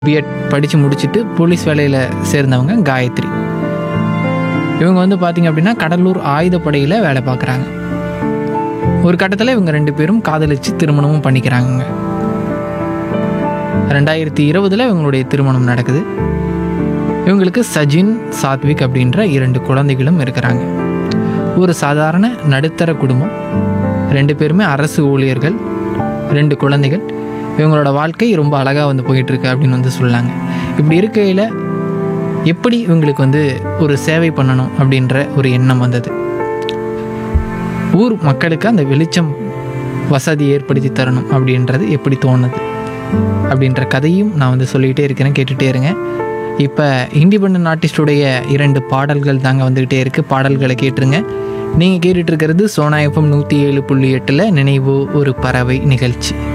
BEd படித்து முடிச்சுட்டு police வேலையில் சேர்ந்தவங்க காயத்ரி இவங்க வந்து பார்த்திங்க அப்படின்னா கடலூர் ஆயுதப்படையில் வேலை பார்க்குறாங்க ஒரு கட்டத்தில் இவங்க ரெண்டு பேரும் காதலிச்சு திருமணமும் பண்ணிக்கிறாங்கங்க ரெண்டாயிரத்தி இருபதில் இவங்களுடைய திருமணம் நடக்குது இவங்களுக்கு சஜின் சாத்விக் அப்படின்ற இரண்டு குழந்தைகளும் இருக்கிறாங்க ஒரு சாதாரண நடுத்தர குடும்பம் ரெண்டு பேருமே அரசு ஊழியர்கள் ரெண்டு குழந்தைகள் இவங்களோட வாழ்க்கை ரொம்ப அழகாக வந்து போயிட்டுருக்கு அப்படின்னு வந்து சொல்லாங்க இப்படி இருக்கையில் எப்படி இவங்களுக்கு வந்து ஒரு சேவை பண்ணணும் அப்படின்ற ஒரு எண்ணம் வந்தது ஊர் மக்களுக்கு அந்த வெளிச்சம் வசதி ஏற்படுத்தி தரணும் அப்படின்றது எப்படி தோணுது அப்படின்ற கதையும் நான் வந்து சொல்லிக்கிட்டே இருக்கிறேன் கேட்டுகிட்டே இருங்க இப்போ இண்டிபெண்ட் ஆர்டிஸ்டுடைய இரண்டு பாடல்கள் தாங்க வந்துக்கிட்டே இருக்குது பாடல்களை கேட்டுருங்க நீங்கள் கேட்டுட்டு இருக்கிறது சோனா எஃப்எம் நூற்றி ஏழு புள்ளி எட்டில் நினைவு ஒரு பறவை நிகழ்ச்சி